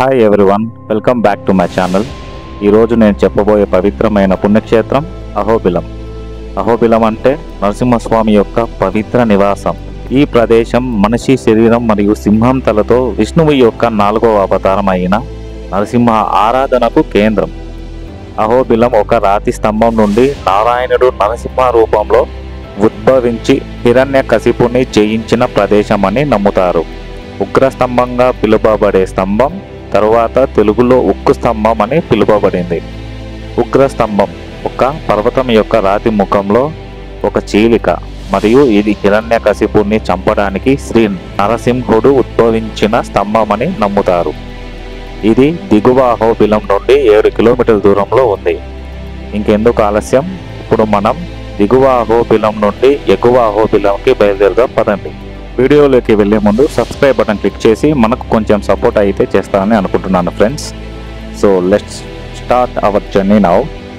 hi everyone welcome back to my channel ఈరోజు నేను చెప్పబోయే పవిత్రమైన పుణ్యక్షేత్రం అహోబిలం అహోబిలం అంటే నరసింహస్వామి యొక్క పవిత్ర నివాసం ఈ ప్రదేశం మనిషి శరీరం మరియు సింహం తలతో విష్ణువు యొక్క నాలుగవ అవతారం అయిన నరసింహ ఆరాధనకు కేంద్రం అహోబిలం ఒక రాతి స్తంభం నుండి నారాయణుడు నరసింహ రూపంలో ఉద్భవించి హిరణ్య కసిపుని జయించిన ప్రదేశమని నమ్ముతారు ఉగ్రస్తంభంగా పిలువబడే స్తంభం తరువాత తెలుగులో ఉక్కు స్తంభం అని పిలువబడింది ఉగ్రస్తంభం ఒక పర్వతం యొక్క రాతి ముఖంలో ఒక చీలిక మరియు ఇది హిరణ్యకశిపుణ్ణి చంపడానికి శ్రీ నరసింహుడు ఉద్భవించిన స్తంభమని నమ్ముతారు ఇది దిగువ అహోబిలం నుండి ఏడు కిలోమీటర్ల దూరంలో ఉంది ఇంకెందుకు ఆలస్యం ఇప్పుడు మనం దిగువ అహోబిలం నుండి ఎగువ అహోబిలంకి బయలుదేరుదాం పదండి వీడియోలోకి వెళ్ళే ముందు సబ్స్క్రైబ్ బటన్ క్లిక్ చేసి మనకు కొంచెం సపోర్ట్ అయితే చేస్తారని అనుకుంటున్నాను friends so let's start our journey now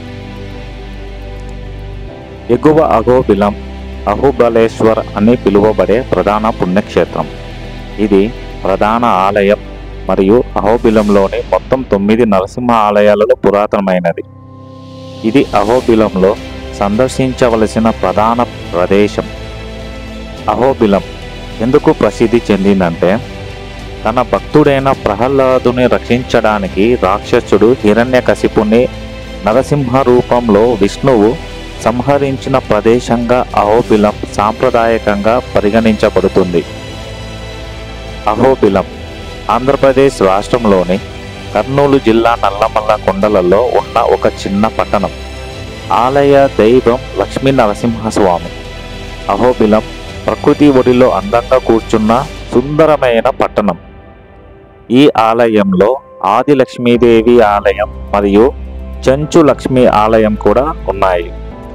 ఎగువ అహోబిలం అహోబలేశ్వర్ అని పిలువబడే ప్రధాన పుణ్యక్షేత్రం ఇది ప్రధాన ఆలయం మరియు అహోబిలంలోని మొత్తం తొమ్మిది నరసింహ ఆలయాలలో పురాతనమైనది ఇది అహోబిలంలో సందర్శించవలసిన ప్రధాన ప్రదేశం అహోబిలం ఎందుకు ప్రసిద్ధి చెందిందంటే తన భక్తుడైన ప్రహ్లాదుని రక్షించడానికి రాక్షసుడు హిరణ్యకశిపుని నరసింహ రూపంలో విష్ణువు సంహరించిన ప్రదేశంగా అహోబిలం సాంప్రదాయకంగా పరిగణించబడుతుంది అహోబిలం ఆంధ్రప్రదేశ్ రాష్ట్రంలోని కర్నూలు జిల్లా నల్లమల్ల కొండలలో ఉన్న ఒక చిన్న పట్టణం ఆలయ దైవం లక్ష్మీ నరసింహస్వామి అహోబిలం ప్రకృతి ఒడిలో అందంగా కూర్చున్న సుందరమైన పట్టణం ఈ ఆలయంలో ఆది లక్ష్మీదేవి ఆలయం మరియు చెంచు లక్ష్మి ఆలయం కూడా ఉన్నాయి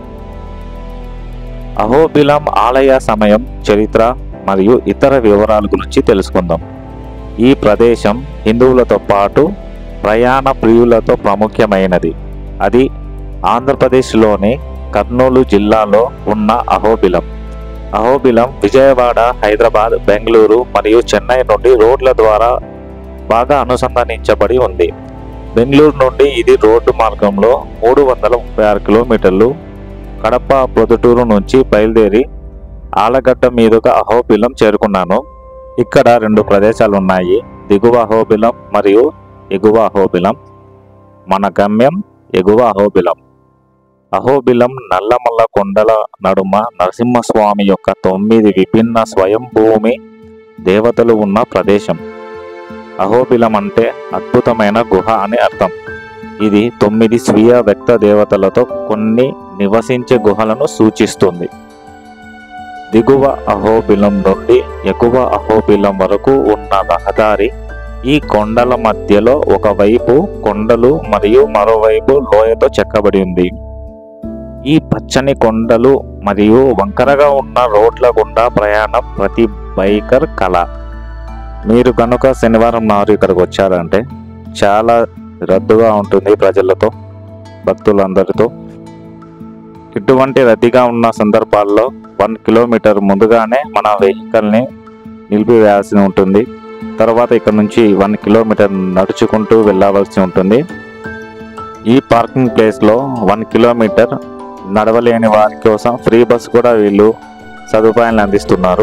అహోబిలం ఆలయ సమయం చరిత్ర మరియు ఇతర వివరాల గురించి తెలుసుకుందాం ఈ ప్రదేశం హిందువులతో పాటు ప్రయాణ ప్రియులతో ప్రాముఖ్యమైనది అది ఆంధ్రప్రదేశ్లోని కర్నూలు జిల్లాలో ఉన్న అహోబిలం అహోబిలం విజయవాడ హైదరాబాద్ బెంగళూరు మరియు చెన్నై నుండి రోడ్ల ద్వారా బాగా అనుసంధానించబడి ఉంది బెంగళూరు నుండి ఇది రోడ్డు మార్గంలో మూడు వందల ముప్పై ఆరు కిలోమీటర్లు కడప పొద్దుటూరు నుంచి బయలుదేరి ఆలగడ్డ మీదుగా అహోబిలం చేరుకున్నాను ఇక్కడ రెండు ప్రదేశాలు ఉన్నాయి దిగువ అహోబిలం మరియు ఎగువ అహోబిలం మన గమ్యం ఎగువ అహోబిలం అహోబిలం నల్లమల్ల కొండల నడుమ నరసింహస్వామి యొక్క తొమ్మిది విభిన్న స్వయంభూమి దేవతలు ఉన్న ప్రదేశం అహోబిలం అంటే అద్భుతమైన గుహ అని అర్థం ఇది తొమ్మిది స్వీయ వ్యక్త దేవతలతో కొన్ని నివసించే గుహలను సూచిస్తుంది దిగువ అహోబిలం నుండి ఎగువ అహోబిలం వరకు ఉన్న రహదారి ఈ కొండల మధ్యలో ఒకవైపు కొండలు మరియు మరోవైపు లోయతో చెక్కబడి ఉంది ఈ పచ్చని కొండలు మరియు వంకరగా ఉన్న రోడ్ల గుండా ప్రయాణం ప్రతి బైకర్ కళ మీరు కనుక శనివారం నాడు ఇక్కడికి వచ్చారంటే చాలా రద్దుగా ఉంటుంది ప్రజలతో భక్తులందరితో ఇటువంటి రద్దీగా ఉన్న సందర్భాల్లో వన్ కిలోమీటర్ ముందుగానే మన వెహికల్ని నిలిపివేయాల్సి ఉంటుంది తర్వాత ఇక్కడ నుంచి వన్ కిలోమీటర్ నడుచుకుంటూ వెళ్ళవలసి ఉంటుంది ఈ పార్కింగ్ ప్లేస్లో వన్ కిలోమీటర్ నడవలేని వారి కోసం ఫ్రీ బస్ కూడా వీళ్ళు సదుపాయాలను అందిస్తున్నారు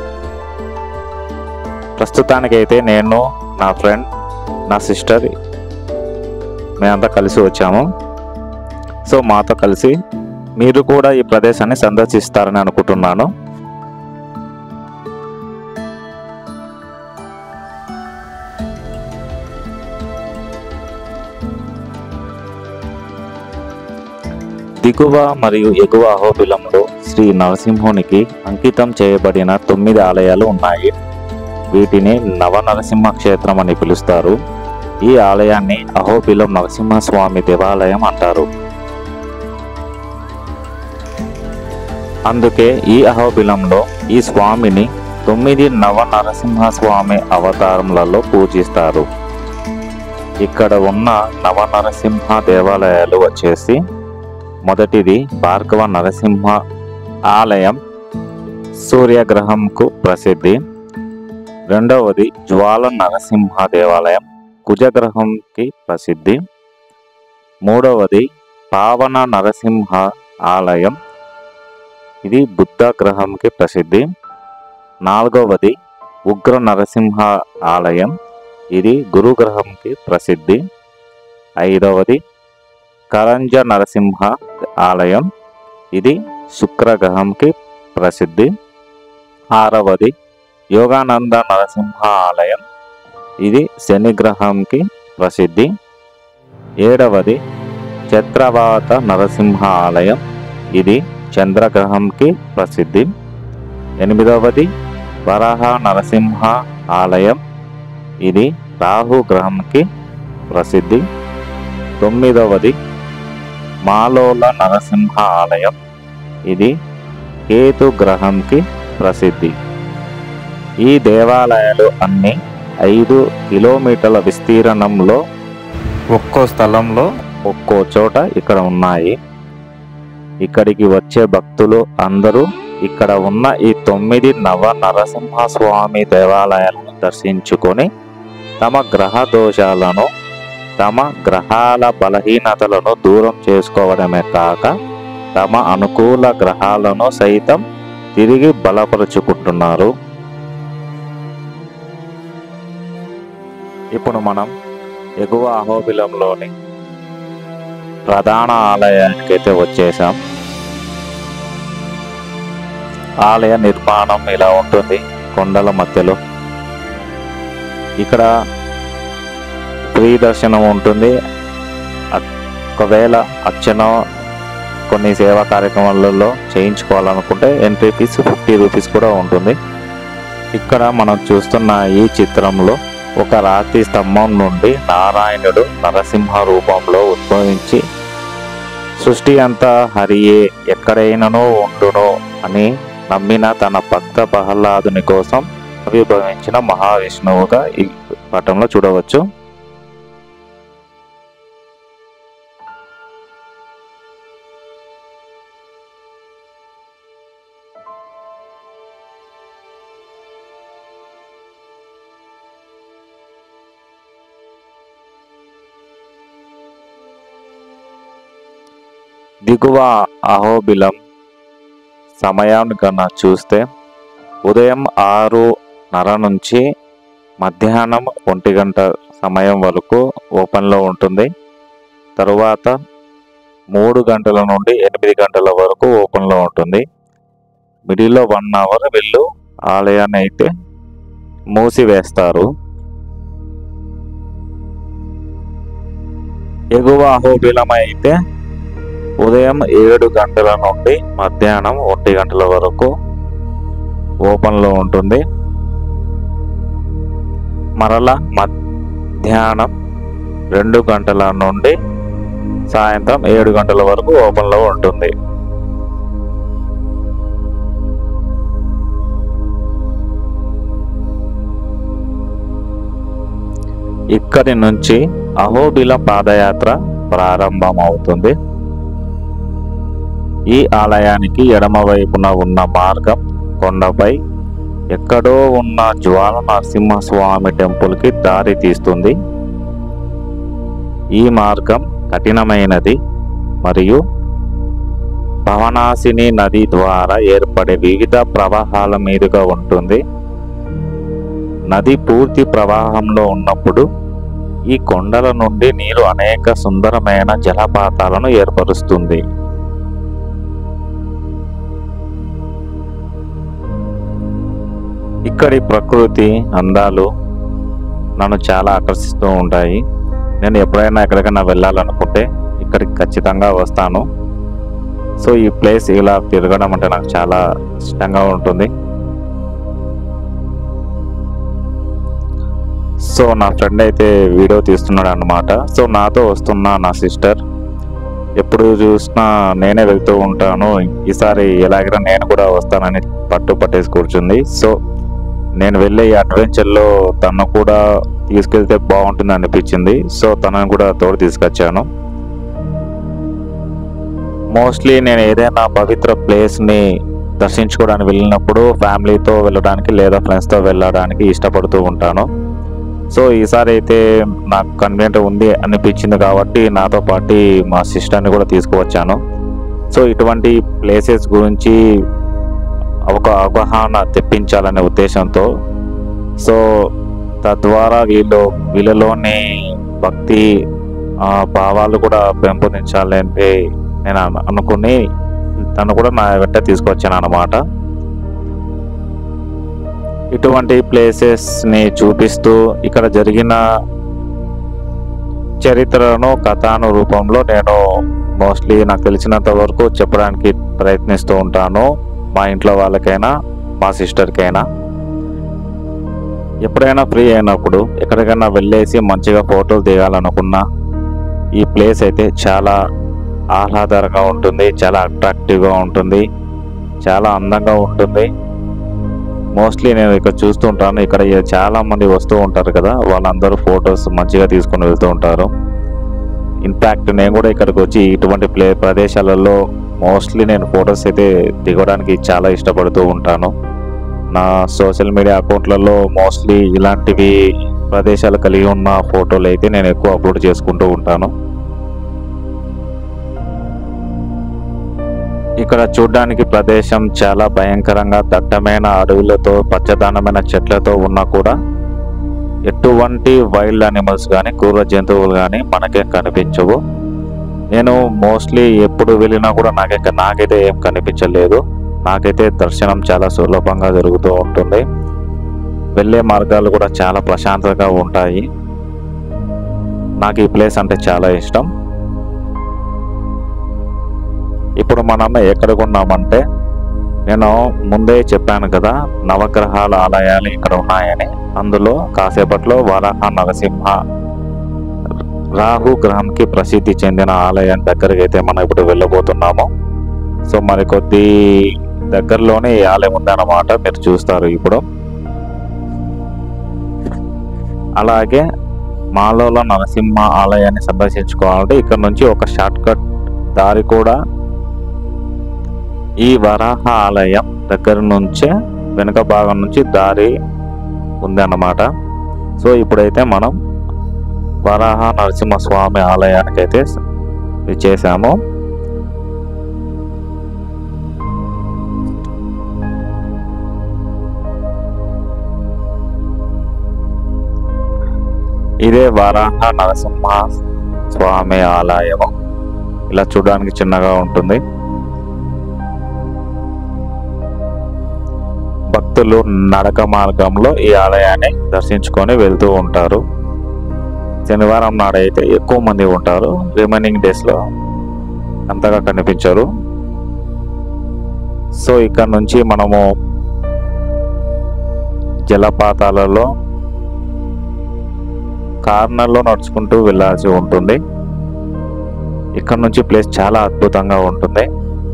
ప్రస్తుతానికైతే నేను నా ఫ్రెండ్ నా సిస్టర్ మేమంతా కలిసి వచ్చాము సో మాతో కలిసి మీరు కూడా ఈ ప్రదేశాన్ని సందర్శిస్తారని అనుకుంటున్నాను దిగువ మరియు ఎగువ అహోబిలంలో శ్రీ నరసింహునికి అంకితం చేయబడిన తొమ్మిది ఆలయాలు ఉన్నాయి వీటిని నవ నరసింహ క్షేత్రం అని పిలుస్తారు ఈ ఆలయాన్ని అహోబిలం నరసింహస్వామి దేవాలయం అంటారు అందుకే ఈ అహోబిలంలో ఈ స్వామిని తొమ్మిది నవ నరసింహస్వామి అవతారములలో పూజిస్తారు ఇక్కడ ఉన్న నవ నరసింహ దేవాలయాలు వచ్చేసి మొదటిది భార్గవ నరసింహ ఆలయం సూర్యగ్రహంకు ప్రసిద్ధి రెండవది జ్వాల నరసింహ దేవాలయం కుజగ్రహంకి ప్రసిద్ధి మూడవది పావన నరసింహ ఆలయం ఇది బుద్ధ గ్రహంకి ప్రసిద్ధి నాలుగవది ఉగ్ర నరసింహ ఆలయం ఇది గురుగ్రహంకి ప్రసిద్ధి ఐదవది కరంజ నరసింహ ఆలయం ఇది శుక్రగ్రహంకి ప్రసిద్ధి ఆరవది యోగానంద నరసింహ ఆలయం ఇది శనిగ్రహంకి ప్రసిద్ధి ఏడవది చత్రవాత నరసింహ ఆలయం ఇది చంద్రగ్రహంకి ప్రసిద్ధి ఎనిమిదవది వరాహ నరసింహ ఆలయం ఇది రాహు గ్రహంకి ప్రసిద్ధి తొమ్మిదవది మాలోల నరసింహ ఆలయం ఇది కేతు గ్రహంకి ప్రసిద్ధి ఈ దేవాలయాలు అన్ని ఐదు కిలోమీటర్ల విస్తీర్ణంలో ఒక్కో స్థలంలో ఒక్కో చోట ఇక్కడ ఉన్నాయి ఇక్కడికి వచ్చే భక్తులు అందరూ ఇక్కడ ఉన్న ఈ తొమ్మిది నవ నరసింహస్వామి దేవాలయాలను దర్శించుకొని తమ గ్రహ దోషాలను తమ గ్రహాల బలహీనతలను దూరం చేసుకోవడమే కాక తమ అనుకూల గ్రహాలను సైతం తిరిగి బలపరుచుకుంటున్నారు ఇప్పుడు మనం ఎగువ అహోబిలంలోని ప్రధాన ఆలయానికి అయితే వచ్చేసాం ఆలయ నిర్మాణం ఇలా ఉంటుంది కొండల మధ్యలో ఇక్కడ ఫ్రీ దర్శనం ఉంటుంది అ- ఒకవేళ అర్చన కొన్ని సేవా కార్యక్రమాలలో చేయించుకోవాలనుకుంటే ఎంట్రీ ఫీజు ఫిఫ్టీ రూపీస్ కూడా ఉంటుంది ఇక్కడ మనం చూస్తున్న ఈ చిత్రంలో ఒక రాతి స్తంభం నుండి నారాయణుడు నరసింహ రూపంలో ఉద్భవించి సృష్టి అంతా హరియే ఎక్కడైనను ఉండును అని నమ్మిన తన భక్త ప్రహ్లాదుని కోసం ఆవిర్భవించిన మహావిష్ణువుగా ఈ పటంలో చూడవచ్చు దిగువ అహోబిలం సమయాన్ని కన్నా చూస్తే ఉదయం ఆరున్నర నుంచి మధ్యాహ్నం ఒంటి గంట సమయం వరకు ఓపెన్లో ఉంటుంది తరువాత మూడు గంటల నుండి ఎనిమిది గంటల వరకు ఓపెన్లో ఉంటుంది మిడిల్లో వన్ అవర్ వీళ్ళు ఆలయాన్ని అయితే మూసివేస్తారు ఎగువ అహోబిలం అయితే ఉదయం ఏడు గంటల నుండి మధ్యాహ్నం ఒంటి గంటల వరకు ఓపెన్లో ఉంటుంది మరలా మధ్యాహ్నం రెండు గంటల నుండి సాయంత్రం ఏడు గంటల వరకు ఓపెన్లో ఉంటుంది ఇక్కడి నుంచి అహోబిల పాదయాత్ర ప్రారంభమవుతుంది ఈ ఆలయానికి ఎడమ వైపున ఉన్న మార్గం కొండపై ఎక్కడో ఉన్న జ్వాల నరసింహస్వామి టెంపుల్కి దారి తీస్తుంది ఈ మార్గం కఠినమైనది మరియు పవనాసిని నది ద్వారా ఏర్పడే వివిధ ప్రవాహాల మీదుగా ఉంటుంది నది పూర్తి ప్రవాహంలో ఉన్నప్పుడు ఈ కొండల నుండి నీరు అనేక సుందరమైన జలపాతాలను ఏర్పరుస్తుంది ఇక్కడి ప్రకృతి అందాలు నన్ను చాలా ఆకర్షిస్తూ ఉంటాయి నేను ఎప్పుడైనా ఎక్కడికైనా వెళ్ళాలనుకుంటే ఇక్కడికి ఖచ్చితంగా వస్తాను సో ఈ ప్లేస్ ఇలా తిరగడం అంటే నాకు చాలా ఇష్టంగా ఉంటుంది సో నా ఫ్రెండ్ అయితే వీడియో తీస్తున్నాడు అన్నమాట సో నాతో వస్తున్న నా సిస్టర్ ఎప్పుడు చూసినా నేనే వెళ్తూ ఉంటాను ఈసారి ఎలాగైనా నేను కూడా వస్తానని పట్టు పట్టేసి కూర్చుంది సో నేను వెళ్ళే ఈ అడ్వెంచర్లో తను కూడా తీసుకెళ్తే బాగుంటుంది అనిపించింది సో తనని కూడా తోడు తీసుకొచ్చాను మోస్ట్లీ నేను ఏదైనా పవిత్ర ప్లేస్ని దర్శించుకోవడానికి వెళ్ళినప్పుడు ఫ్యామిలీతో వెళ్ళడానికి లేదా ఫ్రెండ్స్తో వెళ్ళడానికి ఇష్టపడుతూ ఉంటాను సో ఈసారి అయితే నాకు కన్వీనియంట్ ఉంది అనిపించింది కాబట్టి నాతో పాటు మా సిస్టర్ని కూడా తీసుకువచ్చాను సో ఇటువంటి ప్లేసెస్ గురించి ఒక అవగాహన తెప్పించాలనే ఉద్దేశంతో సో తద్వారా వీళ్ళు వీళ్ళలోని భక్తి ఆ, భావాలు కూడా పెంపొందించాలంటే నేను అను- అనుకుని తను కూడా నా వెంట తీసుకొచ్చాను అన్నమాట ఇటువంటి ప్లేసెస్ని చూపిస్తూ ఇక్కడ జరిగిన చరిత్రను కథాను రూపంలో నేను మోస్ట్లీ నాకు తెలిసినంత వరకు చెప్పడానికి ప్రయత్నిస్తూ ఉంటాను మా ఇంట్లో వాళ్ళకైనా మా సిస్టర్కైనా ఎప్పుడైనా ఫ్రీ అయినప్పుడు ఎక్కడికైనా వెళ్ళేసి మంచిగా ఫోటోలు దిగాలనుకున్నా ఈ ప్లేస్ అయితే చాలా ఆహ్లాదకరంగా ఉంటుంది చాలా అట్రాక్టివ్గా ఉంటుంది చాలా అందంగా ఉంటుంది మోస్ట్లీ నేను ఇక్కడ చూస్తూ ఉంటాను ఇక్కడ ఏ- చాలా మంది వస్తూ ఉంటారు కదా వాళ్ళందరూ ఫొటోస్ మంచిగా తీసుకొని వెళ్తూ ఉంటారు ఇన్ఫ్యాక్ట్ నేను కూడా ఇక్కడికి వచ్చి ఇటువంటి ప్లే ప్రదేశాలలో మోస్ట్లీ నేను ఫొటోస్ అయితే దిగడానికి చాలా ఇష్టపడుతూ ఉంటాను నా సోషల్ మీడియా అకౌంట్లలో మోస్ట్లీ ఇలాంటివి ప్రదేశాలు కలిగి ఉన్న ఫోటోలు అయితే నేను ఎక్కువ అప్లోడ్ చేసుకుంటూ ఉంటాను ఇక్కడ చూడ్డానికి ప్రదేశం చాలా భయంకరంగా దట్టమైన అడవులతో పచ్చదనమైన చెట్లతో ఉన్నా కూడా ఎటువంటి వైల్డ్ అనిమల్స్ కానీ క్రూర జంతువులు కానీ మనకేం కనిపించవు నేను మోస్ట్లీ ఎప్పుడు వెళ్ళినా కూడా నాకే నాకైతే ఏం కనిపించలేదు నాకైతే దర్శనం చాలా సులభంగా జరుగుతూ ఉంటుంది వెళ్ళే మార్గాలు కూడా చాలా ప్రశాంతంగా ఉంటాయి నాకు ఈ ప్లేస్ అంటే చాలా ఇష్టం ఇప్పుడు మనం ఎక్కడికి ఉన్నామంటే నేను ముందే చెప్పాను కదా నవగ్రహాల ఆలయాలు ఇక్కడ ఉన్నాయని అందులో కాసేపట్లో వరాహ నరసింహ రాహు గ్రహంకి ప్రసిద్ధి చెందిన ఆలయం దగ్గరికి అయితే మనం ఇప్పుడు వెళ్ళబోతున్నాము సో మరి కొద్ది దగ్గరలోనే ఈ ఆలయం ఉందన్నమాట మీరు చూస్తారు ఇప్పుడు అలాగే మాలోల నరసింహ ఆలయాన్ని సందర్శించుకోవాలంటే ఇక్కడ నుంచి ఒక షార్ట్ కట్ దారి కూడా ఈ వరాహ ఆలయం దగ్గర నుంచే వెనుక భాగం నుంచి దారి ఉందన్నమాట సో ఇప్పుడైతే మనం వరాహ నరసింహస్వామి ఆలయానికి అయితే చేసాము ఇదే వరాహ నరసింహ స్వామి ఆలయము ఇలా చూడడానికి చిన్నగా ఉంటుంది భక్తులు నడక మార్గంలో ఈ ఆలయాన్ని దర్శించుకొని వెళ్తూ ఉంటారు శనివారం నాడైతే ఎక్కువ మంది ఉంటారు రిమైనింగ్ డేస్ లో అంతగా కనిపించరు సో ఇక్కడ నుంచి మనము జలపాతాలలో కార్నర్లో నడుచుకుంటూ వెళ్ళాల్సి ఉంటుంది ఇక్కడ నుంచి ప్లేస్ చాలా అద్భుతంగా ఉంటుంది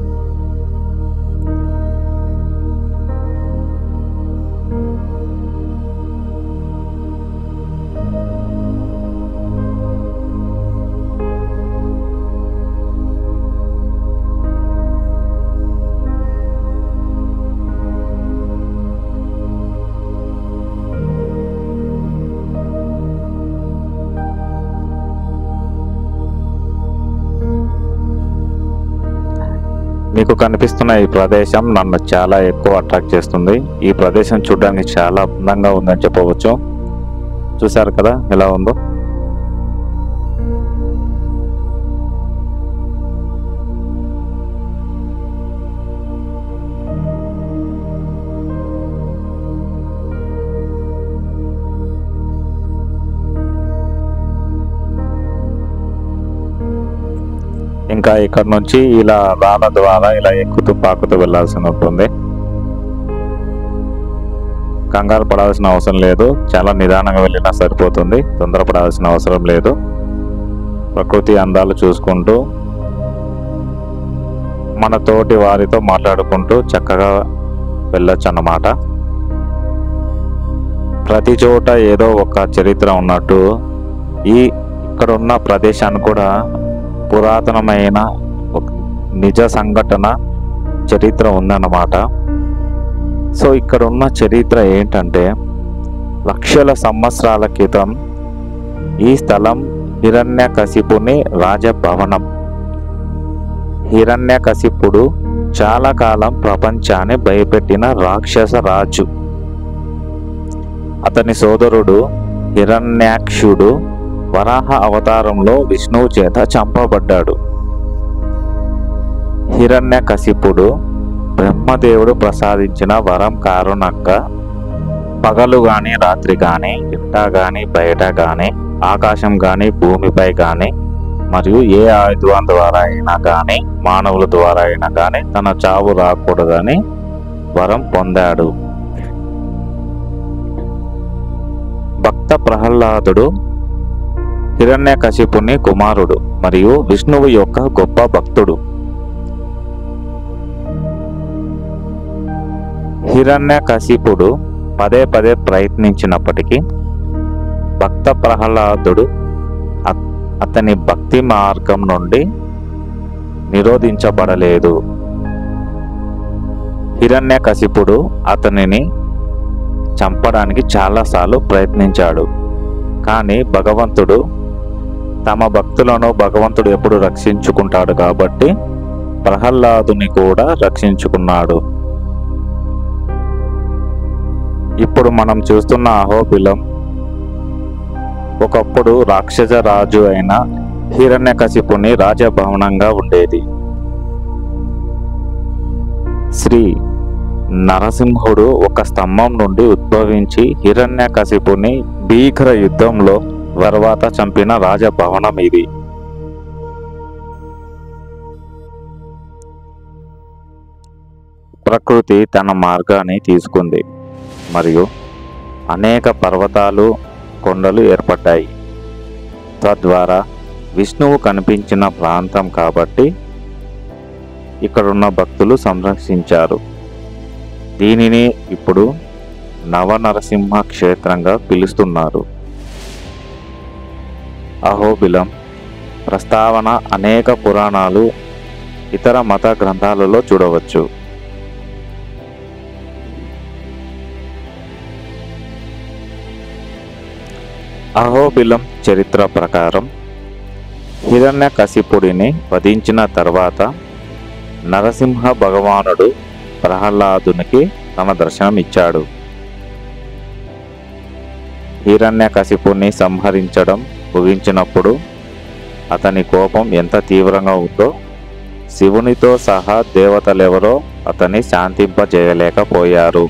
మీకు కనిపిస్తున్న ఈ ప్రదేశం నన్ను చాలా ఎక్కువ అట్రాక్ట్ చేస్తుంది ఈ ప్రదేశం చూడడానికి చాలా అందంగా ఉందని చెప్పవచ్చు చూశారు కదా ఎలా ఉందో ఇంకా ఇక్కడ నుంచి ఇలా రాళ్ళ ద్వారా ఇలా ఎక్కుతూ పాకుతూ వెళ్ళాల్సి ఉంటుంది కంగారు పడాల్సిన అవసరం లేదు చాలా నిదానంగా వెళ్ళినా సరిపోతుంది తొందరపడాల్సిన అవసరం లేదు ప్రకృతి అందాలు చూసుకుంటూ మన తోటి వారితో మాట్లాడుకుంటూ చక్కగా వెళ్ళొచ్చు అన్నమాట ప్రతి చోట ఏదో ఒక చరిత్ర ఉన్నట్టు ఈ ఇక్కడ ఉన్న ప్రదేశాన్ని కూడా పురాతనమైన ఒక నిజ సంఘటన చరిత్ర ఉందన్నమాట సో ఇక్కడ ఉన్న చరిత్ర ఏంటంటే లక్షల సంవత్సరాల క్రితం ఈ స్థలం హిరణ్యకశిపుని రాజభవనం హిరణ్యకశిపుడు చాలా కాలం ప్రపంచాన్ని భయపెట్టిన రాక్షస రాజు అతని సోదరుడు హిరణ్యాక్షుడు వరాహ అవతారంలో విష్ణువు చేత చంపబడ్డాడు హిరణ్యకశిపుడు బ్రహ్మదేవుడు ప్రసాదించిన వరం కారణంగా పగలు గాని రాత్రి గాని ఇంట గాని బయట గాని ఆకాశం గాని భూమిపై గాని మరియు ఏ ఆయుధం ద్వారా అయినా గాని మానవుల ద్వారా అయినా గాని తన చావు రాకూడదని వరం పొందాడు భక్త ప్రహ్లాదుడు హిరణ్యకశిపుని కుమారుడు మరియు విష్ణువు యొక్క గొప్ప భక్తుడు హిరణ్యకశిపుడు పదే పదే ప్రయత్నించినప్పటికీ భక్త ప్రహ్లాదుడు అ- అతని భక్తి మార్గం నుండి నిరోధించబడలేదు హిరణ్యకశిపుడు అతనిని చంపడానికి చాలాసార్లు ప్రయత్నించాడు కానీ భగవంతుడు తమ భక్తులను భగవంతుడు ఎప్పుడు రక్షించుకుంటాడు కాబట్టి ప్రహ్లాదుని కూడా రక్షించుకున్నాడు ఇప్పుడు మనం చూస్తున్న అహోబిలం ఒకప్పుడు రాక్షస రాజు అయిన హిరణ్యకశిపుని రాజభవనంగా ఉండేది శ్రీ నరసింహుడు ఒక స్తంభం నుండి ఉద్భవించి హిరణ్యకశిపుని భీకర యుద్ధంలో తర్వాత చంపిన రాజభవనం ఇది ప్రకృతి తన మార్గాన్ని తీసుకుంది మరియు అనేక పర్వతాలు కొండలు ఏర్పడ్డాయి తద్వారా విష్ణువు కనిపించిన ప్రాంతం కాబట్టి ఇక్కడున్న భక్తులు సంరక్షించారు దీనిని ఇప్పుడు నవనరసింహ క్షేత్రంగా పిలుస్తున్నారు అహోబిలం ప్రస్తావన అనేక పురాణాలు ఇతర మత గ్రంథాలలో చూడవచ్చు అహోబిలం చరిత్ర ప్రకారం హిరణ్యకశిపుడిని వధించిన తర్వాత నరసింహ భగవానుడు ప్రహ్లాదునికి తన దర్శనం ఇచ్చాడు హిరణ్యకశిపుణ్ణి సంహరించడం ముగించినప్పుడు అతని కోపం ఎంత తీవ్రంగా ఉందో శివునితో సహా దేవతలెవరో అతన్ని శాంతింపజేయలేకపోయారు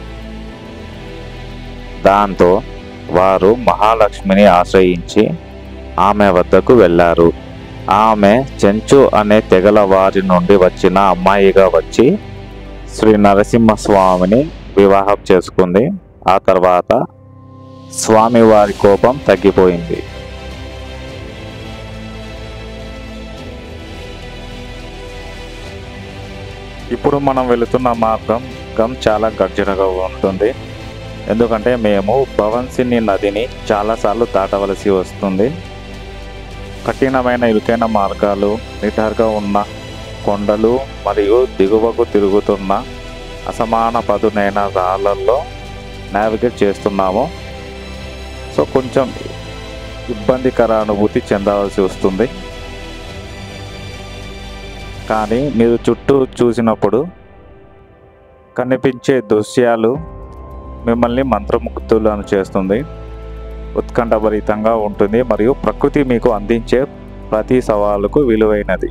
దాంతో వారు మహాలక్ష్మిని ఆశ్రయించి ఆమె వద్దకు వెళ్ళారు ఆమె చెంచు అనే తెగల వారి నుండి వచ్చిన అమ్మాయిగా వచ్చి శ్రీ నరసింహస్వామిని వివాహం చేసుకుంది ఆ తర్వాత స్వామివారి కోపం తగ్గిపోయింది ఇప్పుడు మనం వెళుతున్న మార్గం గం చాలా గర్జనగా ఉంటుంది ఎందుకంటే మేము భవన్సిని నదిని చాలాసార్లు దాటవలసి వస్తుంది కఠినమైన ఇరుకైన మార్గాలు నిటారుగా ఉన్న కొండలు మరియు దిగువకు తిరుగుతున్న అసమాన పదునైన రాళ్ళల్లో నావిగేట్ చేస్తున్నాము సో కొంచెం ఇబ్బందికర అనుభూతి చెందవలసి వస్తుంది కానీ మీరు చుట్టూ చూసినప్పుడు కనిపించే దృశ్యాలు మిమ్మల్ని మంత్రముగ్ధులను చేస్తుంది ఉత్కంఠభరితంగా ఉంటుంది మరియు ప్రకృతి మీకు అందించే ప్రతి సవాలుకు విలువైనది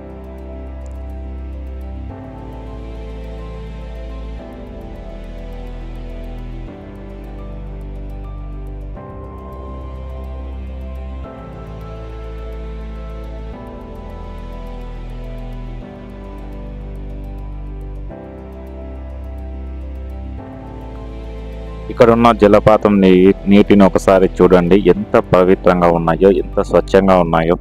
ఇక్కడ ఉన్న జలపాతం నీ నీటిని ఒకసారి చూడండి ఎంత పవిత్రంగా ఉన్నాయో ఎంత స్వచ్ఛంగా ఉన్నాయో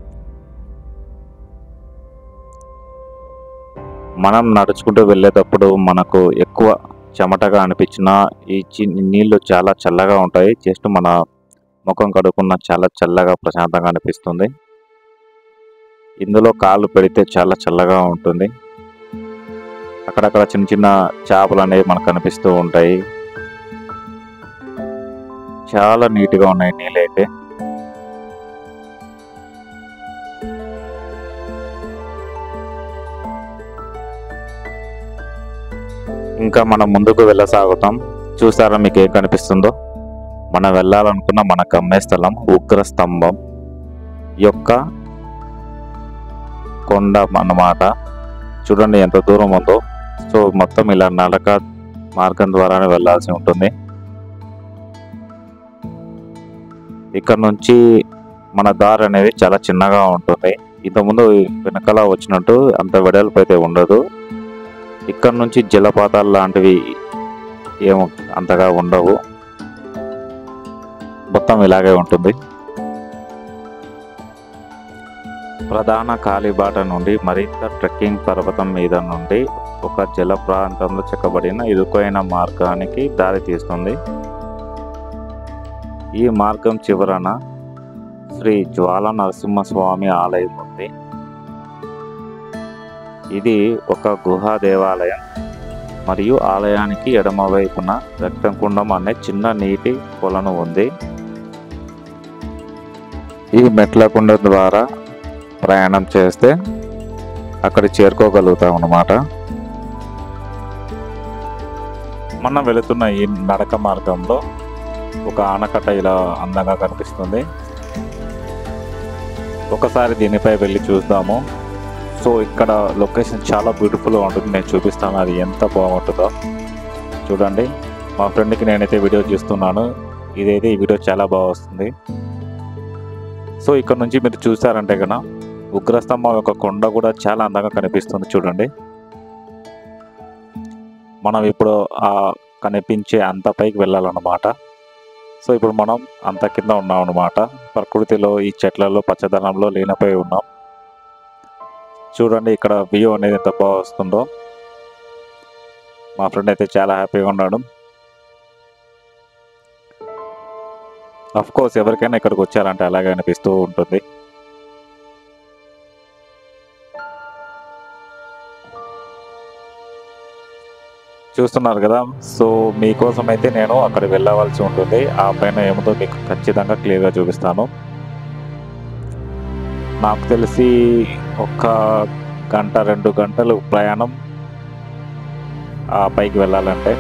మనం నడుచుకుంటూ వెళ్ళేటప్పుడు మనకు ఎక్కువ చెమటగా అనిపించిన ఈ చి- నీళ్లు చాలా చల్లగా ఉంటాయి జస్ట్ మన ముఖం కడుక్కున్న చాలా చల్లగా ప్రశాంతంగా అనిపిస్తుంది ఇందులో కాళ్ళు పెడితే చాలా చల్లగా ఉంటుంది అక్కడక్కడ చిన్న చిన్న చేపలు అనేవి మనకు కనిపిస్తూ ఉంటాయి చాలా నీట్గా ఉన్నాయి నీళ్ళు అయితే ఇంకా మనం ముందుకు వెళ్ళసాగుతాం చూసారా మీకు ఏం కనిపిస్తుందో మనం వెళ్ళాలనుకున్న మన గమ్య స్థలం ఉగ్ర స్తంభం యొక్క కొండ అన్నమాట చూడండి ఎంత దూరం ఉందో సో మొత్తం ఇలా నడక మార్గం ద్వారానే వెళ్ళాల్సి ఉంటుంది ఇక్కడ నుంచి మన దారి అనేది చాలా చిన్నగా ఉంటుంది ఇంతకుముందు వెనకాల వచ్చినట్టు అంత వెడల్పు అయితే ఉండదు ఇక్కడ నుంచి జలపాతాలు లాంటివి ఏమో అంతగా ఉండవు మొత్తం ఇలాగే ఉంటుంది ప్రధాన కాలిబాట నుండి మరింత ట్రెక్కింగ్ పర్వతం మీద నుండి ఒక జల ప్రాంతంలో చెక్కబడిన ఇరుకైన మార్గానికి దారి తీస్తుంది ఈ మార్గం చివరన శ్రీ జ్వాల నరసింహస్వామి ఆలయం ఉంది ఇది ఒక గుహా దేవాలయం మరియు ఆలయానికి ఎడమవైపున రక్తకుండం అనే చిన్న నీటి కొలను ఉంది ఈ మెట్ల కుండ ద్వారా ప్రయాణం చేస్తే అక్కడ చేరుకోగలుగుతాం అన్నమాట మనం వెళుతున్న ఈ నడక మార్గంలో ఒక ఆనకట్ట ఇలా అందంగా కనిపిస్తుంది ఒకసారి దీనిపై వెళ్ళి చూద్దాము సో ఇక్కడ లొకేషన్ చాలా బ్యూటిఫుల్గా ఉంటుంది నేను చూపిస్తాను అది ఎంత బాగుంటుందో చూడండి మా ఫ్రెండ్కి నేనైతే వీడియో చూస్తున్నాను ఇదైతే ఈ వీడియో చాలా బాగా వస్తుంది సో ఇక్కడ నుంచి మీరు చూసారంటే కనుక ఉగ్రస్తంభం యొక్క కొండ కూడా చాలా అందంగా కనిపిస్తుంది చూడండి మనం ఇప్పుడు ఆ కనిపించే అంత పైకి వెళ్ళాలన్నమాట సో ఇప్పుడు మనం అంత కింద ఉన్నాం అన్నమాట ప్రకృతిలో ఈ చెట్లలో పచ్చదనంలో లీనపై ఉన్నాం చూడండి ఇక్కడ వ్యూ అనేది ఎంత బాగా వస్తుందో మా ఫ్రెండ్ అయితే చాలా హ్యాపీగా ఉన్నాడు అఫ్ కోర్స్ ఎవరికైనా ఇక్కడికి వచ్చారంటే అలాగే అనిపిస్తూ ఉంటుంది చూస్తున్నారు కదా సో మీకోసం అయితే నేను అక్కడ వెళ్ళవలసి ఉంటుంది ఆ పైన ఏముందో మీకు ఖచ్చితంగా క్లియర్గా చూపిస్తాను నాకు తెలిసి ఒక గంట రెండు గంటలు ప్రయాణం ఆ పైకి వెళ్ళాలంటే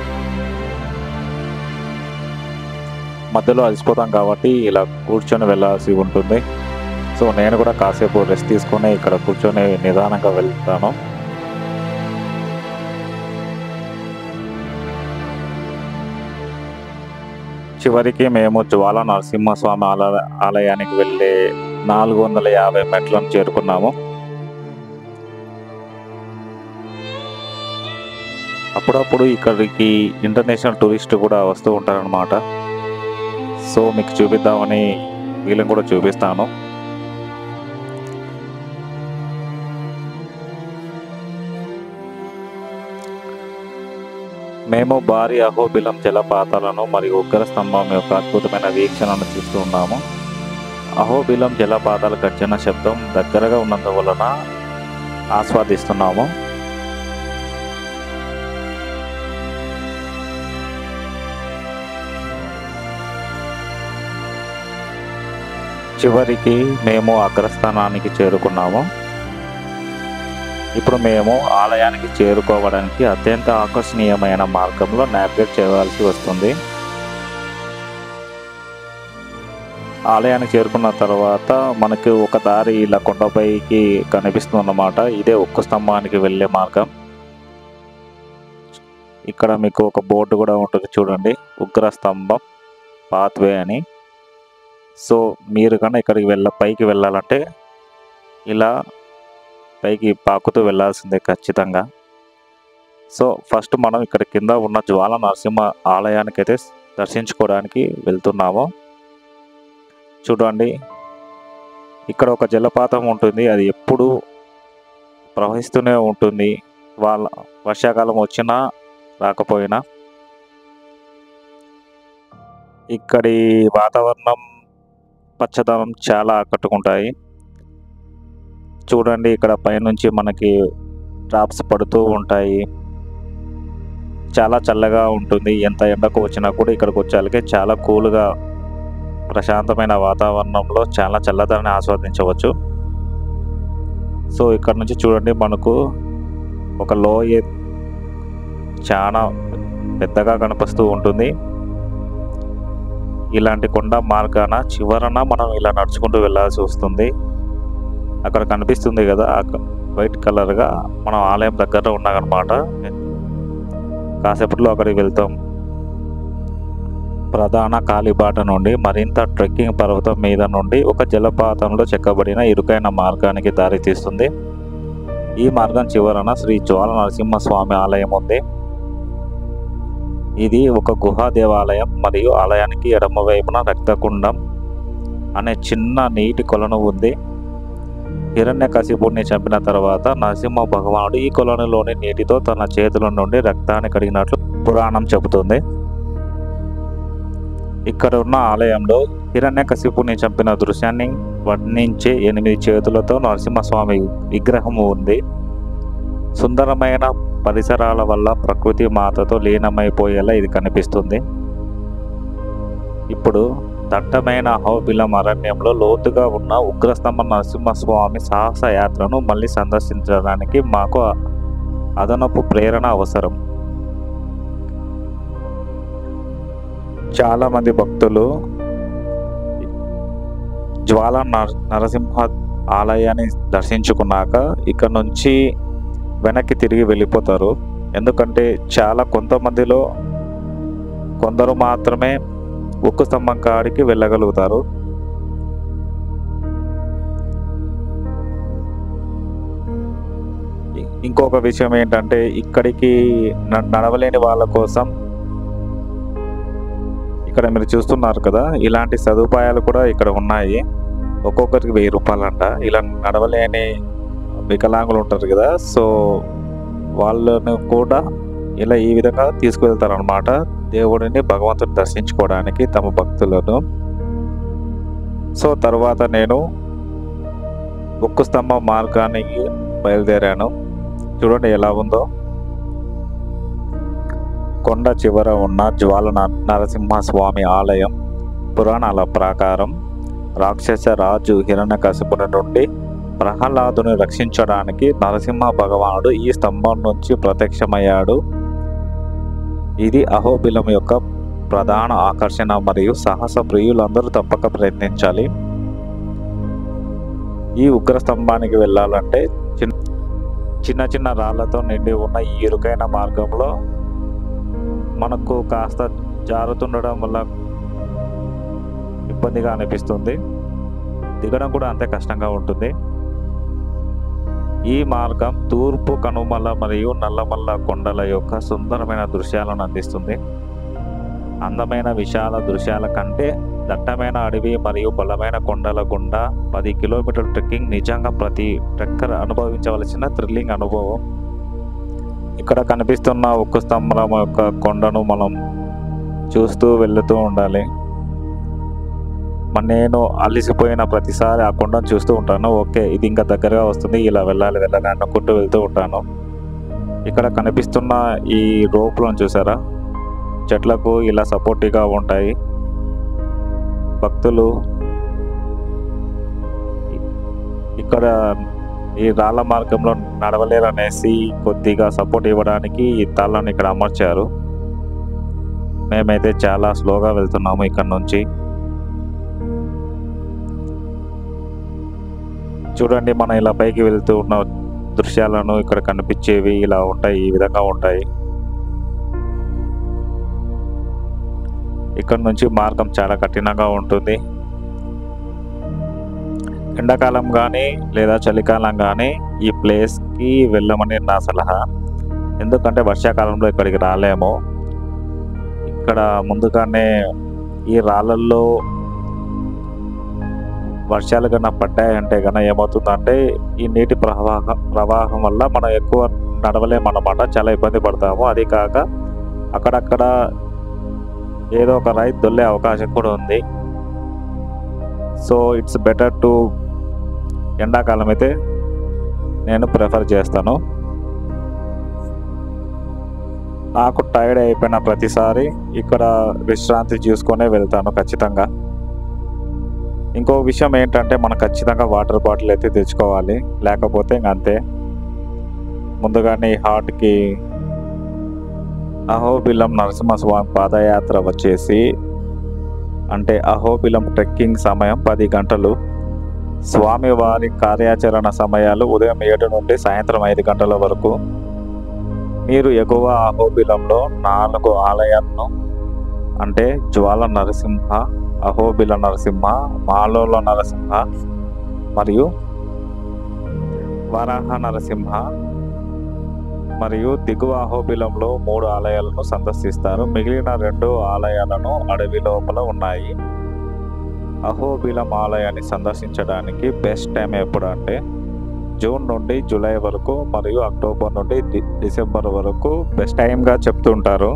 మధ్యలో అలసిపోతాం కాబట్టి ఇలా కూర్చొని వెళ్ళాల్సి ఉంటుంది సో నేను కూడా కాసేపు రెస్ట్ తీసుకొని ఇక్కడ కూర్చొని నిదానంగా వెళ్తాను చివరికి మేము జ్వాల నరసింహస్వామి ఆలయ ఆలయానికి వెళ్ళే నాలుగు వందల యాభై మెట్లను చేరుకున్నాము అప్పుడప్పుడు ఇక్కడికి ఇంటర్నేషనల్ టూరిస్ట్ కూడా వస్తూ ఉంటారనమాట సో మీకు చూపిద్దామని వీళ్ళని కూడా చూపిస్తాను మేము భారీ అహోబిలం జలపాతాలను మరియు ఉగ్ర స్తంభం యొక్క అద్భుతమైన వీక్షణను చూస్తూ ఉన్నాము అహోబిలం జలపాతాల గర్జన శబ్దం దగ్గరగా ఉన్నందువలన ఆస్వాదిస్తున్నాము చివరికి మేము అగ్రస్థానానికి చేరుకున్నాము ఇప్పుడు మేము ఆలయానికి చేరుకోవడానికి అత్యంత ఆకర్షణీయమైన మార్గంలో నావిగేట్ చేయవలసి వస్తుంది ఆలయానికి చేరుకున్న తర్వాత మనకి ఒక దారి ఇలా కొండపైకి కనిపిస్తుంది అన్నమాట ఇదే ఉక్కు స్తంభానికి వెళ్ళే మార్గం ఇక్కడ మీకు ఒక బోర్డు కూడా ఉంటుంది చూడండి ఉగ్ర స్తంభం పాత్వే అని సో మీరు కన్నా ఇక్కడికి వెళ్ళ పైకి వెళ్ళాలంటే ఇలా పైకి పాకుతూ వెళ్ళాల్సిందే ఖచ్చితంగా సో ఫస్ట్ మనం ఇక్కడ కింద ఉన్న జ్వాల నరసింహ ఆలయానికి అయితే దర్శించుకోవడానికి వెళ్తున్నాము చూడండి ఇక్కడ ఒక జలపాతం ఉంటుంది అది ఎప్పుడు ప్రవహిస్తూనే ఉంటుంది వాళ్ళ వర్షాకాలం వచ్చినా రాకపోయినా ఇక్కడి వాతావరణం పచ్చదనం చాలా ఆకట్టుకుంటాయి చూడండి ఇక్కడ పైనుంచి మనకి డ్రాప్స్ పడుతూ ఉంటాయి చాలా చల్లగా ఉంటుంది ఎంత ఎండకు వచ్చినా కూడా ఇక్కడికి వచ్చేళ్ళకి చాలా కూల్గా ప్రశాంతమైన వాతావరణంలో చాలా చల్లదనాన్ని ఆస్వాదించవచ్చు సో ఇక్కడ నుంచి చూడండి మనకు ఒక లోయ చాలా పెద్దగా కనిపిస్తూ ఉంటుంది ఇలాంటి కొండ మార్గాన చివరన మనం ఇలా నడుచుకుంటూ వెళ్ళాల్సి వస్తుంది అక్కడ కనిపిస్తుంది కదా వైట్ కలర్గా మనం ఆలయం దగ్గర ఉన్నామన్నమాట కాసేపట్లో అక్కడికి వెళ్తాం ప్రధాన కాలిబాట నుండి మరింత ట్రెక్కింగ్ పర్వతం మీద నుండి ఒక జలపాతంలో చెక్కబడిన ఇరుకైన మార్గానికి దారి తీస్తుంది ఈ మార్గం చివరన శ్రీ జ్వాల నరసింహస్వామి ఆలయం ఉంది ఇది ఒక గుహా దేవాలయం మరియు ఆలయానికి ఎడమ వైపున రక్తకుండం అనే చిన్న నీటి కొలను ఉంది హిరణ్య కసిపుణ్ణి చంపిన తర్వాత నరసింహ భగవానుడు ఈ కొలనులోని నీటితో తన చేతుల నుండి రక్తాన్ని కడిగినట్లు పురాణం చెబుతుంది ఇక్కడ ఉన్న ఆలయంలో హిరణ్య కసిపుని చంపిన దృశ్యాన్ని వర్ణించే ఎనిమిది చేతులతో నరసింహస్వామి విగ్రహం ఉంది సుందరమైన పరిసరాల వల్ల ప్రకృతి మాతతో లీనమైపోయేలా ఇది కనిపిస్తుంది ఇప్పుడు దట్టమైన అహోబిలం అరణ్యంలో లోతుగా ఉన్న ఉగ్రస్తంభ నరసింహస్వామి సాహస యాత్రను మళ్ళీ సందర్శించడానికి మాకు అదనపు ప్రేరణ అవసరం చాలా మంది భక్తులు జ్వాల నర నరసింహ ఆలయాన్ని దర్శించుకున్నాక ఇక్కడ నుంచి వెనక్కి తిరిగి వెళ్ళిపోతారు ఎందుకంటే చాలా కొంతమందిలో కొందరు మాత్రమే ఉక్కు స్తంభం కాడికి వెళ్ళగలుగుతారు ఇ- ఇంకొక విషయం ఏంటంటే ఇక్కడికి న- నడవలేని వాళ్ళ కోసం ఇక్కడ మీరు చూస్తున్నారు కదా ఇలాంటి సదుపాయాలు కూడా ఇక్కడ ఉన్నాయి ఒక్కొక్కరికి వెయ్యి రూపాయలంట ఇలా నడవలేని వికలాంగులు ఉంటారు కదా సో వాళ్ళను కూడా ఇలా ఈ విధంగా తీసుకువెళ్తారు అనమాట దేవుడిని భగవంతుని దర్శించుకోవడానికి తమ భక్తులను సో తర్వాత నేను ఉక్కు స్తంభ మార్గానికి బయలుదేరాను చూడండి ఎలా ఉందో కొండ చివర ఉన్న జ్వాల న- నరసింహస్వామి ఆలయం పురాణాల ప్రకారం రాక్షస రాజు హిరణ్యకశిపుని నుండి ప్రహ్లాదుని రక్షించడానికి నరసింహ భగవానుడు ఈ స్తంభం నుంచి ప్రత్యక్షమయ్యాడు ఇది అహోబిలం యొక్క ప్రధాన ఆకర్షణ మరియు సాహస ప్రియులందరూ తప్పక ప్రయత్నించాలి ఈ ఉగ్ర స్తంభానికి వెళ్ళాలంటే చిన్న చిన్న చిన్న రాళ్లతో నిండి ఉన్న ఈ ఇరుకైన మార్గంలో మనకు కాస్త జారుతుండడం వల్ల ఇబ్బందిగా అనిపిస్తుంది దిగడం కూడా అంతే కష్టంగా ఉంటుంది ఈ మార్గం తూర్పు కనుమల మరియు నల్లమల్ల కొండల యొక్క సుందరమైన దృశ్యాలను అందిస్తుంది అందమైన విశాల దృశ్యాల కంటే దట్టమైన అడవి మరియు బలమైన కొండల గుండా పది కిలోమీటర్ ట్రెక్కింగ్ నిజంగా ప్రతి ట్రెక్కర్ అనుభవించవలసిన థ్రిల్లింగ్ అనుభవం ఇక్కడ కనిపిస్తున్న ఉక్కు స్తంభం యొక్క కొండను మనం చూస్తూ వెళ్తూ ఉండాలి మరి నేను అలిసిపోయిన ప్రతిసారి ఆ కొండను చూస్తూ ఉంటాను ఓకే ఇది ఇంకా దగ్గరగా వస్తుంది ఇలా వెళ్ళాలి వెళ్ళాలి అనుకుంటూ వెళ్తూ ఉంటాను ఇక్కడ కనిపిస్తున్న ఈ రోపులను చూసారా చెట్లకు ఇలా సపోర్టివ్గా ఉంటాయి భక్తులు ఇ- ఇక్కడ ఈ రాళ్ళ మార్గంలో నడవలేరు అనేసి కొద్దిగా సపోర్ట్ ఇవ్వడానికి ఈ తాళ్ళను ఇక్కడ అమర్చారు మేమైతే చాలా స్లోగా వెళ్తున్నాము ఇక్కడ నుంచి చూడండి మనం ఇలా పైకి వెళ్తూ ఉన్న దృశ్యాలను ఇక్కడ కనిపించేవి ఇలా ఉంటాయి ఈ విధంగా ఉంటాయి ఇక్కడ నుంచి మార్గం చాలా కఠినంగా ఉంటుంది ఎండాకాలం కానీ లేదా చలికాలం కానీ ఈ ప్లేస్కి వెళ్ళమని నా సలహా ఎందుకంటే వర్షాకాలంలో ఇక్కడికి రాలేము ఇక్కడ ముందుగానే ఈ రాళ్ళల్లో వర్షాలు కన్నా పడ్డాయంటే కన్నా ఏమవుతుందంటే ఈ నీటి ప్రవాహం ప్రవాహం వల్ల మనం ఎక్కువ నడవలేమన్నమాట చాలా ఇబ్బంది పడతాము అది కాక అక్కడక్కడ ఏదో ఒక రైతు దొల్లే అవకాశం కూడా ఉంది సో ఇట్స్ బెటర్ టు ఎండాకాలం అయితే నేను ప్రిఫర్ చేస్తాను నాకు టైర్డ్ అయిపోయిన ప్రతిసారి ఇక్కడ విశ్రాంతి చూసుకొనే వెళ్తాను ఖచ్చితంగా ఇంకో విషయం ఏంటంటే మనం ఖచ్చితంగా వాటర్ బాటిల్ అయితే తెచ్చుకోవాలి లేకపోతే ఇంక అంతే ముందుగానే ఈ హార్ట్కి అహోబిలం నరసింహస్వామి పాదయాత్ర వచ్చేసి అంటే అహోబిలం ట్రెక్కింగ్ సమయం పది గంటలు స్వామివారి కార్యాచరణ సమయాలు ఉదయం ఏడు నుండి సాయంత్రం ఐదు గంటల వరకు మీరు ఎగువ అహోబిలంలో నాలుగు ఆలయాలను అంటే జ్వాల నరసింహ అహోబిల నరసింహ మాలోల నరసింహ మరియు వరాహ నరసింహ మరియు దిగువ అహోబిలంలో మూడు ఆలయాలను సందర్శిస్తారు మిగిలిన రెండు ఆలయాలను అడవి లోపల ఉన్నాయి అహోబిలం ఆలయాన్ని సందర్శించడానికి బెస్ట్ టైం ఎప్పుడు అంటే జూన్ నుండి జూలై వరకు మరియు అక్టోబర్ నుండి డి- డిసెంబర్ వరకు బెస్ట్ టైంగా చెప్తుంటారు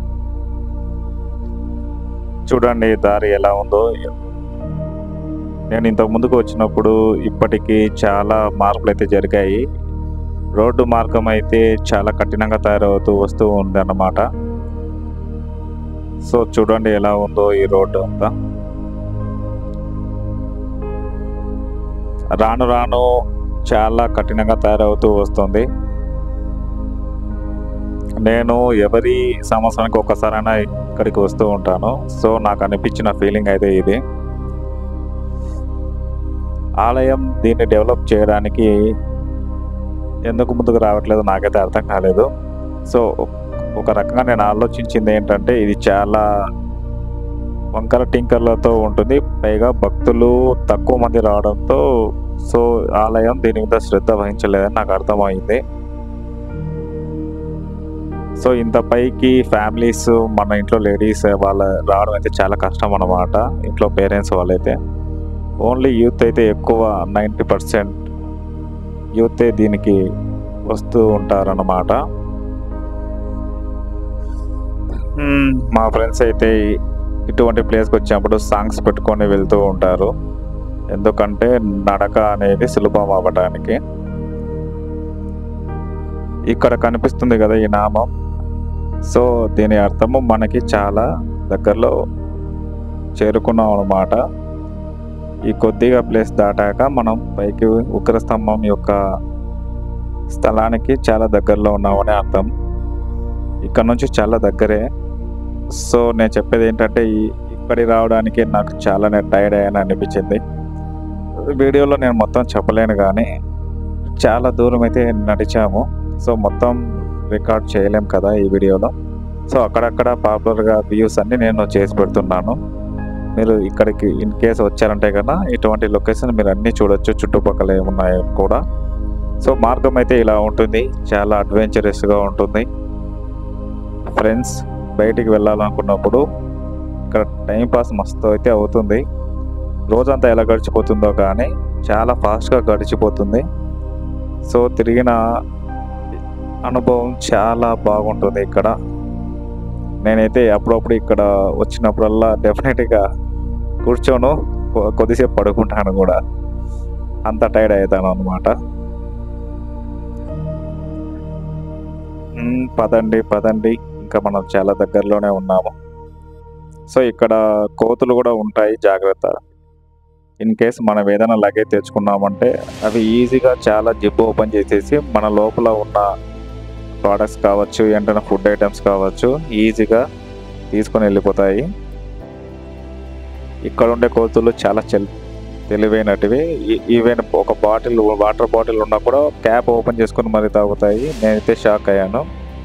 చూడండి ఈ దారి ఎలా ఉందో నేను ఇంతకు ముందుకు వచ్చినప్పుడు ఇప్పటికీ చాలా మార్పులు అయితే జరిగాయి రోడ్డు మార్గం అయితే చాలా కఠినంగా తయారవుతూ వస్తూ ఉంది అన్నమాట సో చూడండి ఎలా ఉందో ఈ రోడ్డు అంతా రాను రాను చాలా కఠినంగా తయారవుతూ వస్తుంది నేను ఎవరి సంవత్సరానికి ఒకసారైనా ఇక్కడికి వస్తూ ఉంటాను సో నాకు అనిపించిన ఫీలింగ్ అయితే ఇది ఆలయం దీన్ని డెవలప్ చేయడానికి ఎందుకు ముందుకు రావట్లేదు నాకైతే అర్థం కాలేదు సో ఒక రకంగా నేను ఆలోచించింది ఏంటంటే ఇది చాలా వంకర టింకర్లతో ఉంటుంది పైగా భక్తులు తక్కువ మంది రావడంతో సో ఆలయం దీని మీద శ్రద్ధ వహించలేదని నాకు అర్థమైంది సో ఇంత పైకి ఫ్యామిలీస్ మన ఇంట్లో లేడీస్ వాళ్ళ రావడం అయితే చాలా కష్టం అన్నమాట ఇంట్లో పేరెంట్స్ వాళ్ళైతే ఓన్లీ యూత్ అయితే ఎక్కువ నైంటీ పర్సెంట్ యూతే దీనికి వస్తూ ఉంటారన్నమాట మ్మ్, మా ఫ్రెండ్స్ అయితే ఇటువంటి ప్లేస్కి వచ్చినప్పుడు సాంగ్స్ పెట్టుకొని వెళ్తూ ఉంటారు ఎందుకంటే నడక అనేది సులభం అవ్వడానికి ఇక్కడ కనిపిస్తుంది కదా ఈ నామం సో దీని అర్థము మనకి చాలా దగ్గరలో చేరుకున్నాం అన్నమాట ఈ కొద్దిగా ప్లేస్ దాటాక మనం పైకి ఉగ్రస్తంభం యొక్క స్థలానికి చాలా దగ్గరలో ఉన్నామని అర్థం ఇక్కడ నుంచి చాలా దగ్గరే సో నేను చెప్పేది ఏంటంటే ఈ ఇక్కడి రావడానికి నాకు చాలా నేను టైర్డ్ అయ్యాను అనిపించింది వీడియోలో నేను మొత్తం చెప్పలేను కానీ చాలా దూరం అయితే నడిచాము సో మొత్తం రికార్డ్ చేయలేం కదా ఈ వీడియోలో సో అక్కడక్కడ పాపులర్గా వ్యూస్ అన్ని నేను చేసి పెడుతున్నాను మీరు ఇక్కడికి ఇన్ కేస్ వచ్చారంటే కదా ఇటువంటి లొకేషన్ మీరు అన్నీ చూడొచ్చు చుట్టుపక్కల ఏమున్నాయో కూడా సో మార్గం అయితే ఇలా ఉంటుంది చాలా అడ్వెంచరస్గా ఉంటుంది ఫ్రెండ్స్ బయటికి వెళ్ళాలనుకున్నప్పుడు ఇక్కడ టైం పాస్ మస్తు అయితే అవుతుంది రోజంతా ఎలా గడిచిపోతుందో కానీ చాలా ఫాస్ట్గా గడిచిపోతుంది సో తిరిగిన అనుభవం చాలా బాగుంటుంది ఇక్కడ నేనైతే అప్పుడప్పుడు ఇక్కడ వచ్చినప్పుడల్లా డెఫినెట్గా కూర్చోను కొ- కొద్దిసేపు పడుకుంటాను కూడా అంత టైర్డ్ అవుతాను అనమాట పదండి పదండి ఇంకా మనం చాలా దగ్గరలోనే ఉన్నాము సో ఇక్కడ కోతులు కూడా ఉంటాయి జాగ్రత్త ఇన్ కేస్ మనం ఏదైనా లగేజ్ తెచ్చుకున్నామంటే అవి ఈజీగా చాలా జిప్ ఓపెన్ చేసేసి మన లోపల ఉన్న ప్రోడక్ట్స్ కావచ్చు ఏంటంటే ఫుడ్ ఐటమ్స్ కావచ్చు ఈజీగా తీసుకొని వెళ్ళిపోతాయి ఇక్కడ ఉండే కోతులు చాలా చెల్ తెలివైనటివి ఈ- ఈవెన్ ఒక బాటిల్ వాటర్ బాటిల్ ఉన్నా కూడా క్యాప్ ఓపెన్ చేసుకొని మరీ తాగుతాయి నేనైతే షాక్ అయ్యాను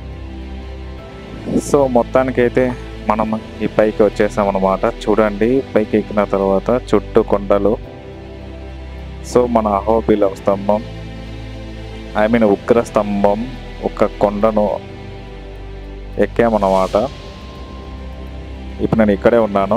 సో మొత్తానికైతే మనం ఈ పైకి వచ్చేసాం అనమాట చూడండి పైకి ఎక్కిన తర్వాత చుట్టూ కొండలు సో మన అహోబిలం స్తంభం ఐ మీన్ ఉగ్ర స్తంభం ఒక కొండను ఎక్కామన్నమాట ఇప్పుడు నేను ఇక్కడే ఉన్నాను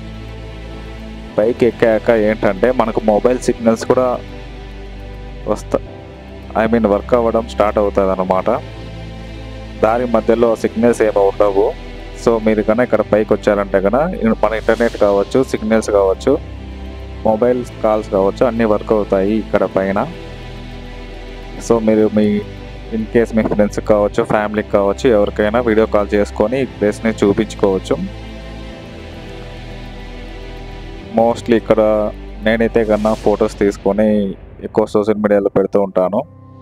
పైకి ఎక్కాక ఏంటంటే మనకు మొబైల్ సిగ్నల్స్ కూడా వస్తా ఐ మీన్ వర్క్ అవ్వడం స్టార్ట్ అవుతుంది అనమాట దారి మధ్యలో సిగ్నల్స్ ఏమీ ఉండవు సో మీరు కన్నా ఇక్కడ పైకి వచ్చారంటే కన్నా మన ఇంటర్నెట్ కావచ్చు సిగ్నల్స్ కావచ్చు మొబైల్ కాల్స్ కావచ్చు అన్నీ వర్క్ అవుతాయి ఇక్కడ పైన సో మీరు మీ ఇన్ కేస్ మీ ఫ్రెండ్స్కి కావచ్చు ఫ్యామిలీకి కావచ్చు ఎవరికైనా వీడియో కాల్ చేసుకొని ఈ ప్లేస్ని చూపించుకోవచ్చు మోస్ట్లీ ఇక్కడ నేనైతే కన్నా ఫొటోస్ తీసుకొని ఎక్కువ సోషల్ మీడియాలో పెడుతూ ఉంటాను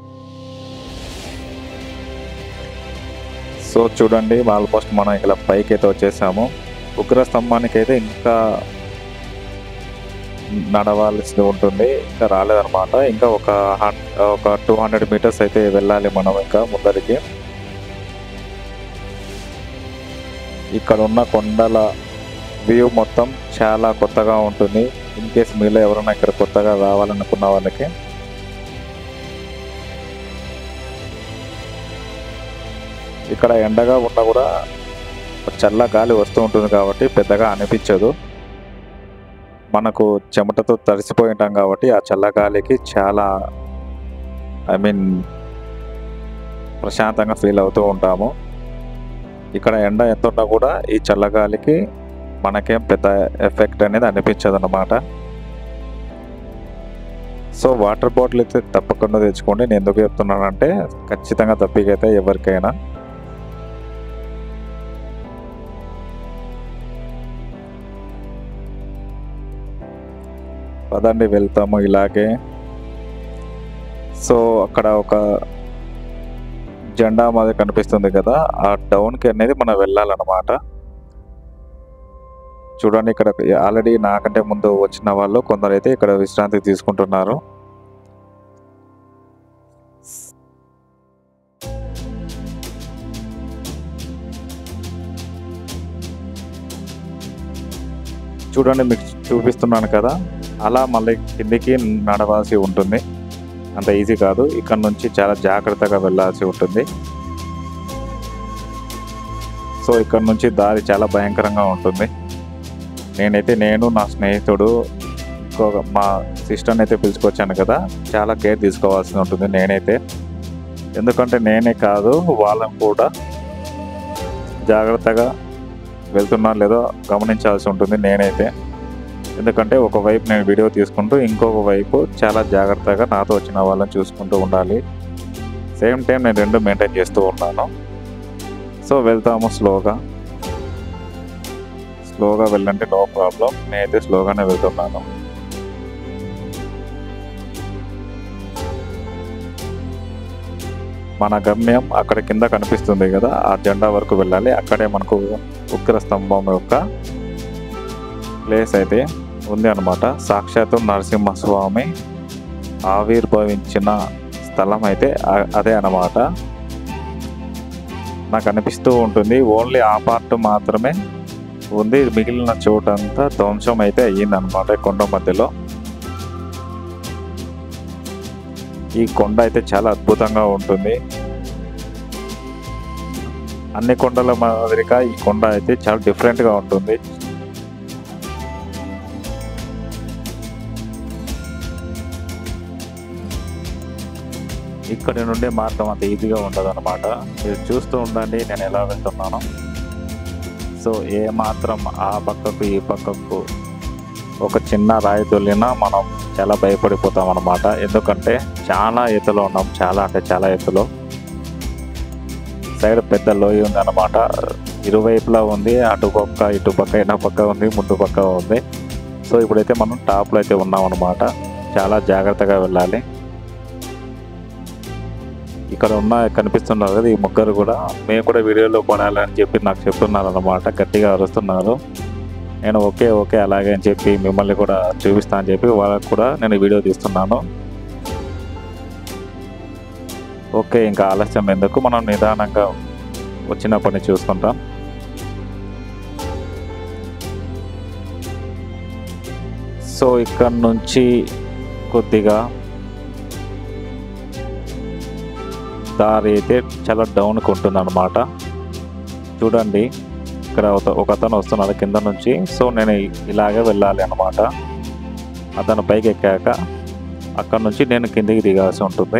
సో చూడండి ఆల్మోస్ట్ మనం ఇలా పైకి అయితే వచ్చేసాము ఉగ్ర స్తంభానికి అయితే ఇంకా నడవాల్సి ఉంటుంది ఇంకా రాలేదన్నమాట ఇంకా ఒక హన్ ఒక టూ హండ్రెడ్ మీటర్స్ అయితే వెళ్ళాలి మనం ఇంకా ముందరికి ఇక్కడ ఉన్న కొండల వ్యూ మొత్తం చాలా కొత్తగా ఉంటుంది ఇన్ కేస్ మీలో ఎవరైనా ఇక్కడ కొత్తగా రావాలనుకున్న వాళ్ళకి ఇక్కడ ఎండగా ఉన్నా కూడా చల్ల గాలి వస్తూ ఉంటుంది కాబట్టి పెద్దగా అనిపించదు మనకు చెమటతో తడిసిపోయి ఉంటాం కాబట్టి ఆ చల్లగాలికి చాలా ఐ మీన్ ప్రశాంతంగా ఫీల్ అవుతూ ఉంటాము ఇక్కడ ఎండ ఎంత ఉన్నా కూడా ఈ చల్లగాలికి మనకేం పెద్ద ఎఫెక్ట్ అనేది అనిపించదు అన్నమాట సో వాటర్ బాటిల్ అయితే తప్పకుండా తెచ్చుకోండి నేను ఎందుకు చెప్తున్నానంటే ఖచ్చితంగా తప్పికైతే ఎవరికైనా పదండి వెళ్తాము ఇలాగే సో అక్కడ ఒక జెండా మాది కనిపిస్తుంది కదా ఆ డౌన్కి అనేది మనం వెళ్ళాలన్నమాట చూడండి ఇక్కడ ఆల్రెడీ నాకంటే ముందు వచ్చిన వాళ్ళు కొందరైతే ఇక్కడ విశ్రాంతి తీసుకుంటున్నారు చూడండి మీకు చూపిస్తున్నాను కదా అలా మళ్ళీ కిందికి నడవాల్సి ఉంటుంది అంత ఈజీ కాదు ఇక్కడ నుంచి చాలా జాగ్రత్తగా వెళ్ళాల్సి ఉంటుంది సో ఇక్కడ నుంచి దారి చాలా భయంకరంగా ఉంటుంది నేనైతే నేను నా స్నేహితుడు ఇంకొక మా సిస్టర్ని అయితే పిలుచుకొచ్చాను కదా చాలా కేర్ తీసుకోవాల్సి ఉంటుంది నేనైతే ఎందుకంటే నేనే కాదు వాళ్ళని కూడా జాగ్రత్తగా వెళ్తున్నా లేదో గమనించాల్సి ఉంటుంది నేనైతే ఎందుకంటే ఒకవైపు నేను వీడియో తీసుకుంటూ ఇంకొక వైపు చాలా జాగ్రత్తగా నాతో వచ్చిన వాళ్ళని చూసుకుంటూ ఉండాలి సేమ్ టైం నేను రెండు మెయింటైన్ చేస్తూ ఉన్నాను సో వెళ్తాము స్లోగా స్లోగా వెళ్ళండి నో ప్రాబ్లం నేనైతే స్లోగానే వెళ్తున్నాను మన గమ్యం అక్కడ కింద కనిపిస్తుంది కదా ఆ జెండా వరకు వెళ్ళాలి అక్కడే మనకు ఉగ్ర స్తంభం యొక్క ప్లేస్ అయితే ఉంది అనమాట సాక్షాత్తు నరసింహస్వామి ఆవిర్భవించిన స్థలం అయితే ఆ- అదే అన్నమాట నాకు అనిపిస్తూ ఉంటుంది ఓన్లీ ఆ పార్ట్ మాత్రమే ఉంది మిగిలిన చోటంతా ధ్వంసం అయితే అయ్యింది అనమాట కొండ మధ్యలో ఈ కొండ అయితే చాలా అద్భుతంగా ఉంటుంది అన్ని కొండల మాదిరిగా ఈ కొండ అయితే చాలా డిఫరెంట్గా ఉంటుంది ఇక్కడి నుండి మార్గం అంత ఈజీగా ఉండదు అనమాట మీరు చూస్తూ ఉండండి నేను ఎలా వెళ్తున్నాను సో ఏ మాత్రం ఆ పక్కకు ఈ పక్కకు ఒక చిన్న రాయి తొలినా మనం చాలా భయపడిపోతాం అనమాట ఎందుకంటే చాలా ఎత్తులో ఉన్నాం చాలా అంటే చాలా ఎత్తులో సైడ్ పెద్ద లోయ ఉంది అనమాట ఇరువైపులా ఉంది అటు పక్క ఇటు పక్క ఎన్న పక్క ఉంది ముందు పక్క ఉంది సో ఇప్పుడైతే మనం టాప్లో అయితే ఉన్నాం అనమాట చాలా జాగ్రత్తగా వెళ్ళాలి ఇక్కడ ఉన్న కనిపిస్తున్నారు కదా ఈ ముగ్గురు కూడా మేము కూడా వీడియోలో పడాలని చెప్పి నాకు చెప్తున్నారు అనమాట గట్టిగా అరుస్తున్నారు నేను ఓకే ఓకే అలాగే అని చెప్పి మిమ్మల్ని కూడా చూపిస్తా అని చెప్పి వాళ్ళకి కూడా నేను వీడియో తీస్తున్నాను ఓకే ఇంకా ఆలస్యం ఎందుకు మనం నిదానంగా వచ్చిన పని చూసుకుంటాం సో ఇక్కడ నుంచి కొద్దిగా దారి అయితే చాలా డౌన్కి ఉంటుంది అనమాట చూడండి ఇక్కడ ఒక- ఒక అతను వస్తున్నాడు కింద నుంచి సో నేను ఇ- ఇలాగే వెళ్ళాలి అనమాట అతను పైకి ఎక్కాక అక్కడ నుంచి నేను కిందికి దిగాల్సి ఉంటుంది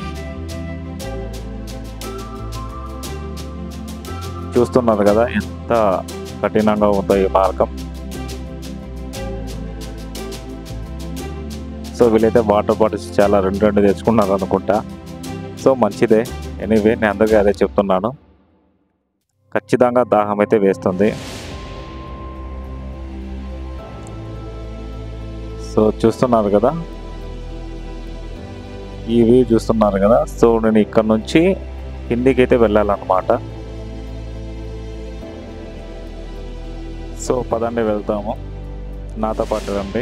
చూస్తున్నారు కదా ఎంత కఠినంగా ఉందో ఈ మార్గం సో వీళ్ళైతే వాటర్ బాటిల్స్ చాలా రెండు రెండు తెచ్చుకున్నారు అనుకుంటా సో మంచిదే ఎనీవే నేను అందరికీ అదే చెప్తున్నాను ఖచ్చితంగా దాహం అయితే వేస్తుంది సో చూస్తున్నారు కదా ఈ వ్యూ చూస్తున్నారు కదా సో నేను ఇక్కడ నుంచి కిందికి అయితే వెళ్ళాలన్నమాట సో పదండి వెళ్తాము నాతో పాటు రండి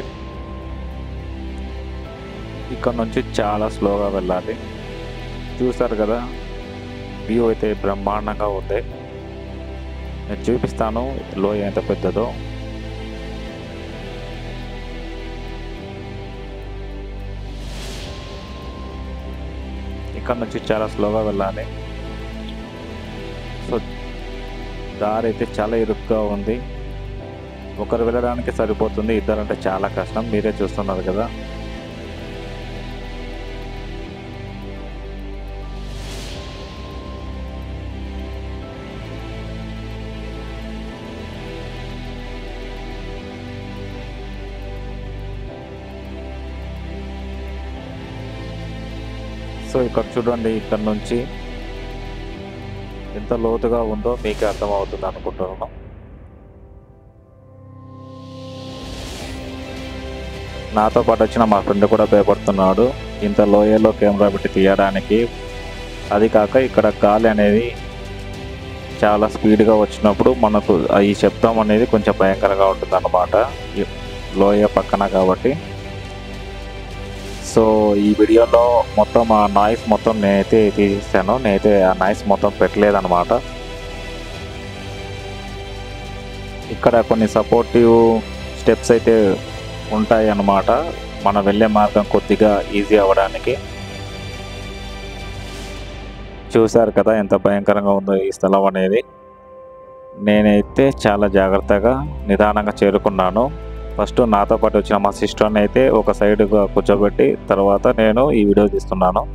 ఇక్కడ నుంచి చాలా స్లోగా వెళ్ళాలి చూసారు కదా వ్యూ అయితే బ్రహ్మాండంగా ఉంది నేను చూపిస్తాను లోయ ఎంత పెద్దదో ఇక్కడ నుంచి చాలా స్లోగా వెళ్ళాలి సో దారి అయితే చాలా ఇరుగ్గా ఉంది ఒకరు వెళ్ళడానికి సరిపోతుంది ఇద్దరంటే చాలా కష్టం మీరే చూస్తున్నారు కదా సో ఇక్కడ చూడండి ఇక్కడ నుంచి ఎంత లోతుగా ఉందో మీకే అర్థమవుతుంది అనుకుంటున్నాను నాతో పాటు వచ్చిన మా ఫ్రెండ్ కూడా భయపడుతున్నాడు ఇంత లోయలో కెమెరా పెట్టి తీయడానికి అది కాక ఇక్కడ గాలి అనేది చాలా స్పీడ్గా వచ్చినప్పుడు మనకు ఆ ఈ శబ్దం అనేది కొంచెం భయంకరంగా ఉంటుంది అన్నమాట ఈ లోయ పక్కన కాబట్టి సో ఈ వీడియోలో మొత్తం ఆ నాయిస్ మొత్తం నేనైతే తీసేసాను నేనైతే ఆ నాయిస్ మొత్తం పెట్టలేదన్నమాట ఇక్కడ కొన్ని సపోర్టివ్ స్టెప్స్ అయితే ఉంటాయి అన్నమాట మనం వెళ్ళే మార్గం కొద్దిగా ఈజీ అవ్వడానికి చూశారు కదా ఎంత భయంకరంగా ఉందో ఈ స్థలం అనేది నేనైతే చాలా జాగ్రత్తగా నిదానంగా చేరుకున్నాను ఫస్ట్ నాతో పాటు వచ్చిన మా సిస్టర్ని అయితే ఒక సైడ్గా కూర్చోబెట్టి తర్వాత నేను ఈ వీడియో తీస్తున్నాను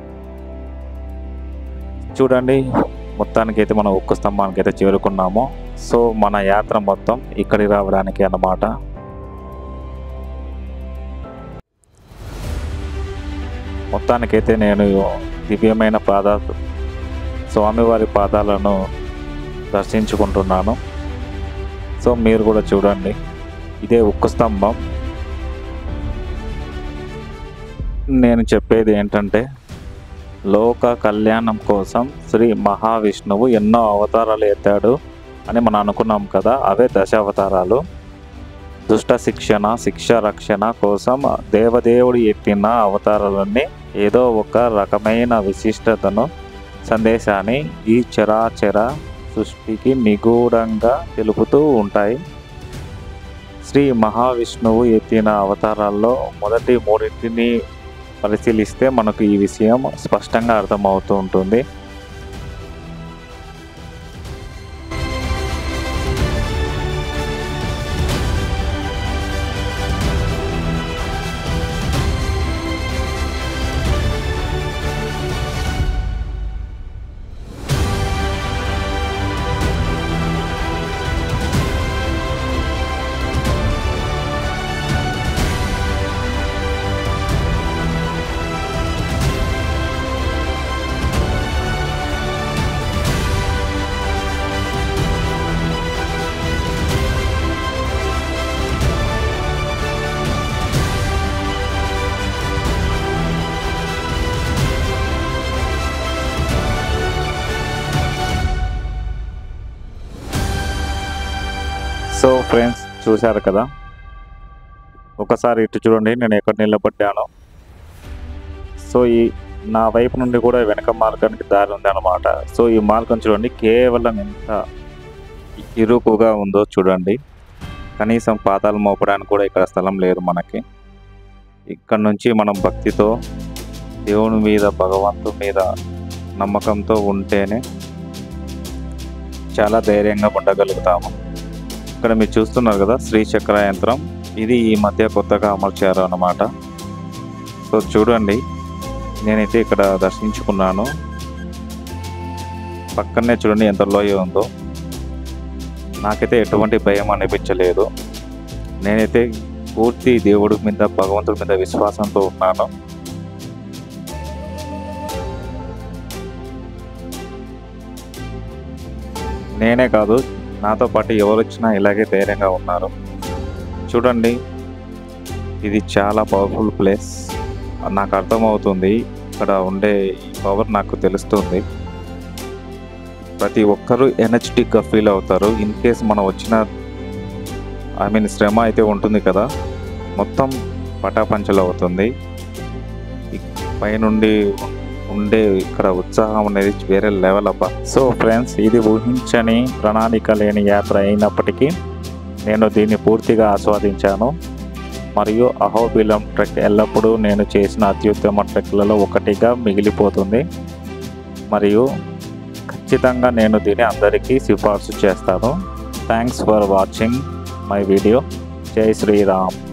చూడండి మొత్తానికి అయితే మనం ఉక్కు స్తంభానికి అయితే చేరుకున్నాము సో మన యాత్ర మొత్తం ఇక్కడికి రావడానికి అన్నమాట మొత్తానికైతే నేను దివ్యమైన పాద స్వామివారి పాదాలను దర్శించుకుంటున్నాను సో మీరు కూడా చూడండి ఇదే ఉక్కు స్తంభం నేను చెప్పేది ఏంటంటే లోక కళ్యాణం కోసం శ్రీ మహావిష్ణువు ఎన్నో అవతారాలు ఎత్తాడు అని మనం అనుకున్నాం కదా అవే దశ అవతారాలు దుష్ట శిక్షణ శిక్ష రక్షణ కోసం దేవదేవుడు ఎత్తిన అవతారాలన్నీ ఏదో ఒక రకమైన విశిష్టతను సందేశాన్ని ఈ చరాచర సృష్టికి నిగూఢంగా తెలుపుతూ ఉంటాయి శ్రీ మహావిష్ణువు ఎత్తిన అవతారాల్లో మొదటి మూడింటిని పరిశీలిస్తే మనకు ఈ విషయం స్పష్టంగా అర్థమవుతూ ఉంటుంది సో ఫ్రెండ్స్ చూశారు కదా ఒకసారి ఇటు చూడండి నేను ఎక్కడ నిలబడ్డాను సో ఈ నా వైపు నుండి కూడా వెనక మార్గానికి దారి ఉంది అనమాట సో ఈ మార్గం చూడండి కేవలం ఎంత ఇరుకుగా ఉందో చూడండి కనీసం పాతాలు మోపడానికి కూడా ఇక్కడ స్థలం లేదు మనకి ఇక్కడ నుంచి మనం భక్తితో దేవుని మీద భగవంతు మీద నమ్మకంతో ఉంటేనే చాలా ధైర్యంగా ఉండగలుగుతాము ఇక్కడ మీరు చూస్తున్నారు కదా శ్రీచక్ర యంత్రం ఇది ఈ మధ్య కొత్తగా అమర్చారు అన్నమాట సో చూడండి నేనైతే ఇక్కడ దర్శించుకున్నాను పక్కనే చూడండి ఎంత లోయ ఉందో నాకైతే ఎటువంటి భయం అనిపించలేదు నేనైతే పూర్తి దేవుడి మీద భగవంతుడి మీద విశ్వాసంతో ఉన్నాను నేనే కాదు నాతో పాటు ఎవరు వచ్చినా ఇలాగే ధైర్యంగా ఉన్నారు చూడండి ఇది చాలా పవర్ఫుల్ ప్లేస్ నాకు అర్థమవుతుంది ఇక్కడ ఉండే పవర్ నాకు తెలుస్తుంది ప్రతి ఒక్కరూ ఎనర్జెటిక్గా ఫీల్ అవుతారు ఇన్ కేస్ మనం వచ్చిన ఐ మీన్ శ్రమ అయితే ఉంటుంది కదా మొత్తం పటాపంచలు అవుతుంది ఇ- పైనుండి ఉండే ఇక్కడ ఉత్సాహం అనేది వేరే లెవెల్ అబ్బా సో ఫ్రెండ్స్ ఇది ఊహించని ప్రణాళిక లేని యాత్ర అయినప్పటికీ నేను దీన్ని పూర్తిగా ఆస్వాదించాను మరియు అహోబిలం ట్రెక్ ఎల్లప్పుడూ నేను చేసిన అత్యుత్తమ ట్రెక్లలో ఒకటిగా మిగిలిపోతుంది మరియు ఖచ్చితంగా నేను దీన్ని అందరికీ సిఫార్సు చేస్తాను thanks for watching my video జై శ్రీరామ్